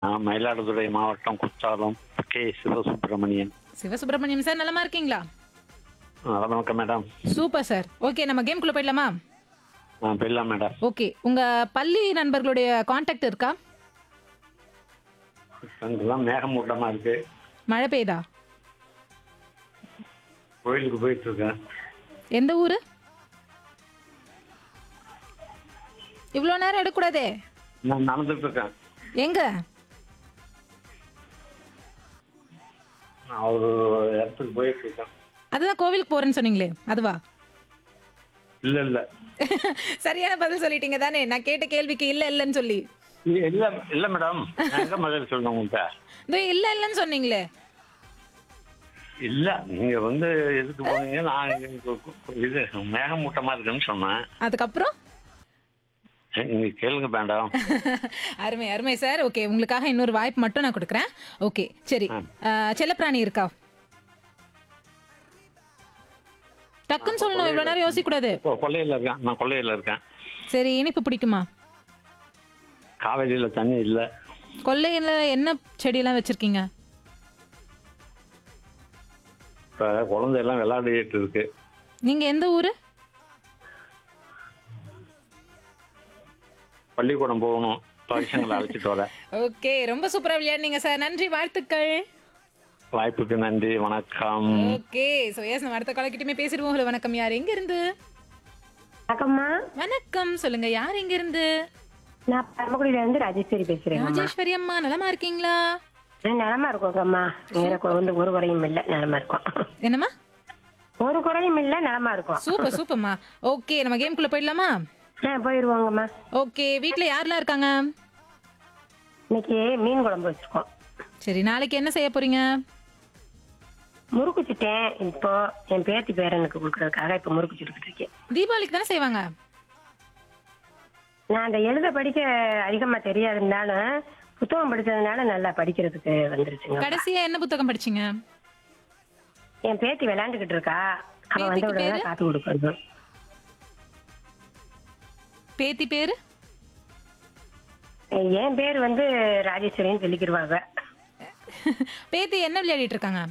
நான் மயிலாடுதுறை மாவட்டம் Kuttalam K Sivasubramanian Sivasubramaniam sir நலமா இருக்கீங்களா நலம் வணக்கம் மேடம் சூப்பர் சார் ஓகே நம்ம கேம்குள்ள போயிடலாமா நான் போயிடலாம் மேடம் ஓகே உங்க பள்ளி நண்பர்களுடைய காண்டாக்ட் இருக்கா அங்கெல்லாம் மேகமூட்டமா இருக்கு மழை பெய்யுதா கோயிலுக்கு போயிட்டு இருக்கேன் எந்த ஊரு இவ்வளோ நேரம் எடுக்கக்கூடாதே நான் நடந்துட்டு இருக்கேன் எங்க நான் ஒரு இடத்துக்கு போயிட்டு இருக்கேன் அதுதான் கோவிலுக்கு போறேன்னு சொன்னீங்களே அதுவா இல்ல இல்ல சரியான பதில் சொல்லிட்டீங்க தானே நான் கேட்ட கேள்விக்கு இல்ல இல்லைன்னு சொல்லி இல்ல- இல்ல இல்ல மேடம் நான் எங்க பதில் சொல்லணும் உங்கள்கிட்ட இதோ இல்ல இல்லைன்னு சொன்னீங்களே இல்ல நீங்க வந்து எதுக்கு போனீங்க நான் இங்க கு- கு- இது மேகமூட்டமா இருக்குன்னு சொன்னேன் அதுக்கப்புறம் நீங்க கேளுங்க மேடம் அருமை அருமை சார் ஓகே உங்களுக்காக இன்னொரு வாய்ப்பு மட்டும் நான் கொடுக்குறேன் ஓகே சரி அஹ், செல்லப்பிராணி இருக்கா டக்குன்னு சொல்லணும் இவ்வளோ நேரம் யோசிக்கக்கூடாது இப்போ கொல்லையில இருக்கேன் நான் கொல்லையில இருக்கேன் சரி இனிப்பு பிடிக்குமா காவேரியில தண்ணி இல்ல கொல்லையில் என்ன செடியெல்லாம் வச்சிருக்கீங்க இப்ப குழந்தை எல்லாம் விளையாடிட்டு இருக்கு நீங்க எந்த ஊரு பள்ளிக்கூடம் போகணும் பரிசங்களை அழைச்சிட்டு வரேன் ஓகே ரொம்ப சூப்பரா விளையாடுனீங்க சார் நன்றி வாழ்த்துக்கள் வாய்ப்புக்கு நன்றி வணக்கம் ஓகே ஸோ எஸ் நம்ம அடுத்த காலக்கிட்டமே பேசிடுவோம் ஹலோ வணக்கம் யார் எங்க இருந்து வணக்கம்மா வணக்கம் சொல்லுங்க யார் எங்க இருந்து நான் பரமக்குடியில இருந்து ராஜேஸ்வரி பேசுறேன் ராஜேஸ்வரி அம்மா நலமா இருக்கீங்களா நலமா இருக்கோங்கம்மா எனக்கு வந்து ஒரு குறையும் இல்ல நலமா இருக்கும் என்னம்மா ஒரு குறையும் இல்ல நலமா இருக்கும் சூப்பர் சூப்பர்மா ஓகே நம்ம கேம்குள்ள போயிடலாமா ஆ போயிருவோங்கம்மா ஓகே வீட்ல யாரெல்லாம் இருக்காங்க இன்னைக்கு மீன் குழம்பு வச்சிருக்கோம் சரி நாளைக்கு என்ன செய்ய போறீங்க முறுக்கு சுட்டேன் இப்போ என் பேத்தி பேரனுக்கு கொடுக்கறதுக்காக இப்ப முறுக்கு சுட்டுக்கிட்டு இருக்கேன் தீபாவளிக்கு தானே செய்வாங்க நான் அந்த எழுத படிக்க அதிகமா தெரியாதுனாலும் புத்தகம் படிச்சதுனால நல்லா படிக்கிறதுக்கு வந்துருச்சுங்க கடைசியா என்ன புத்தகம் படிச்சீங்க என் பேத்தி விளையாண்டுகிட்டு இருக்கா அவன் வந்த பேத்திக்கு உடனே பேரு? காத்து கொடுக்கணும் பேத்தி பேரு என் பேர் வந்து ராஜேஸ்வரின்னு சொல்லிக்கிடுவாங்க பேத்தி என்ன விளையாடிட்டு இருக்காங்க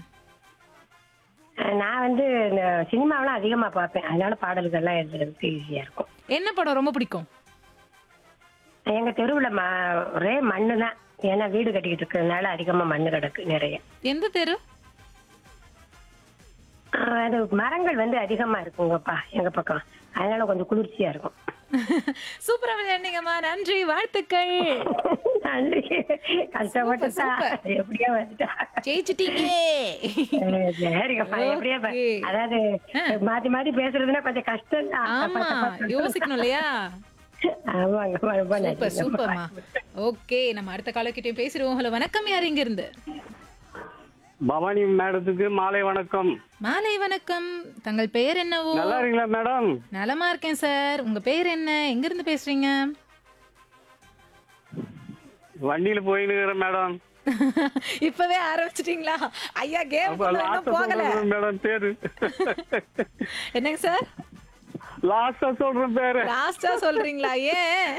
நான் வந்து இந்த சினிமாவெல்லாம் அதிகமா பார்ப்பேன் அதனால பாடல்கள்லாம் எழுதுறதுக்கு ஈஸியா இருக்கும் என்ன படம் ரொம்ப பிடிக்கும் எங்க தெருவுல ம ஒரே மண்ணு தான் ஏன்னா வீடு கட்டிக்கிட்டு இருக்கிறதுனால அதிகமா மண்ணு கிடக்கு நிறைய எந்த தெரு ஆஹ் அது மரங்கள் வந்து அதிகமா இருக்குங்கப்பா எங்க பக்கம் அதனால கொஞ்சம் குளிர்ச்சியா இருக்கும் சூப்பரா விளையாடுனீங்கம்மா நன்றி வாழ்த்துக்கள் நன்றி கஷ்டப்பட்டு சூப்பர், தான் எப்படியோ வந்துட்டா ஜெயிச்சிட்டீங்க அஹ் சரிங்கப்பா எப்படியோ ப- Okay. அதாவது மாத்தி மாத்தி பேசுறதுன்னா கொஞ்சம் கஷ்டம் ஆமா யோசிக்கணும் இல்லையா ஆமாங்க ரொம்ப சூப்பர் நன்றி சூப்பர்மா ஓகே நம்ம அடுத்த காலக்கிட்டையும் பேசிடுவோம் ஹலோ வணக்கம் யார் இங்க இருந்து பவானி மேடத்துக்கு மாலை வணக்கம் மாலை வணக்கம் தங்கள் பெயர் என்னவோ நல்லா இருக்கீங்களா மேடம் நலமா இருக்கேன் சார் உங்க பேர் என்ன எங்க இருந்து பேசுறீங்க வண்டியில போயின்னு இருக்கிறேன் மேடம் இப்பவே ஆரம்பிச்சிட்டீங்களா ஐயா கேம் அப்ப லாஸ்டா போகல சொல்றேன் மேடம் பேரு என்னங்க சார் லாஸ்டா சொல்றேன் பேரு லாஸ்டா சொல்றீங்களா ஏன்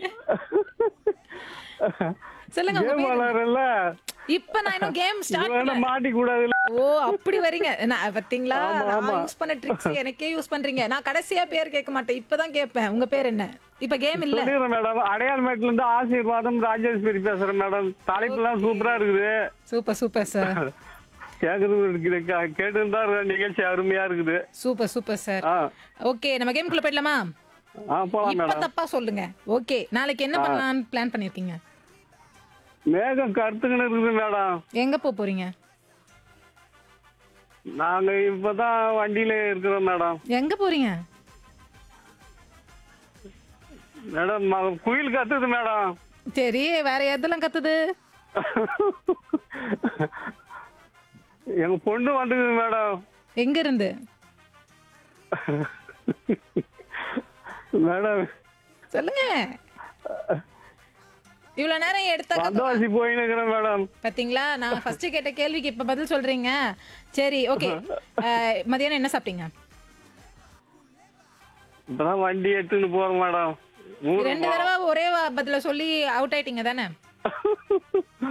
சொல்லுங்க உங்க கேம் பேர் என்ன? விளாடுறல இப்ப நான் இன்னும் கேம் ஸ்டார்ட் வேணா மாட்டி கூடாதுல்ல ஓ அப்படி வரீங்க நான் பாத்தீங்களா நான் யூஸ் பண்ண ட்ரிக்ஸ் எனக்கே யூஸ் பண்றீங்க நான் கடைசியா பேர் கேட்க மாட்டேன் இப்பதான் கேட்பேன் உங்க பேர் என்ன இப்ப கேம் இல்ல சொல்லிடுறேன் மேடம் அடையாளமேட்ல இருந்து ஆசீர்வாதம் ராஜேஸ்வரி பேசுறேன் மேடம் தலைப்பு எல்லாம் சூப்பரா இருக்குது சூப்பர் சூப்பர் சார் கேக்குறது இருக்குது கேட்டு இருந்தா நிகழ்ச்சி அருமையா இருக்குது சூப்பர் சூப்பர் சார் ஆ ஓகே நம்ம கேம்குள்ள போயிடலாமா ஆ போலாம் இப்ப மேடம் தப்பா சொல்லுங்க ஓகே நாளைக்கு என்ன பண்ணலாம்னு பிளான் பண்ணிருக்கீங்க மேகம் கருத்துக்கின்னு இருக்குது மேடம் எங்க போக போறீங்க நாங்க இப்பதான் வண்டியில இருக்கிறோம் மேடம் எங்க போறீங்க மேடம் ம- குயில் கத்துது மேடம் சரி வேற எதெல்லாம் கத்துது எங்க பொண்ணு வந்துக்குது மேடம் எங்க இருந்து மேடம் சொல்லுங்க இவ்வளவு நேரம் எடுத்த வந்தவாசி போயின்னு இருக்கிறேன் மேடம் பாத்தீங்களா நான் ஃபர்ஸ்ட் கேட்ட கேள்விக்கு இப்ப பதில் சொல்றீங்க சரி ஓகே மதியானம் என்ன சாப்பிட்டீங்க இப்பதான் வண்டி எடுத்துன்னு போறோம் மேடம் ஊருக்கு ரெண்டு தடவை ஒரே வா- பதில சொல்லி அவுட் ஆயிட்டீங்க தானே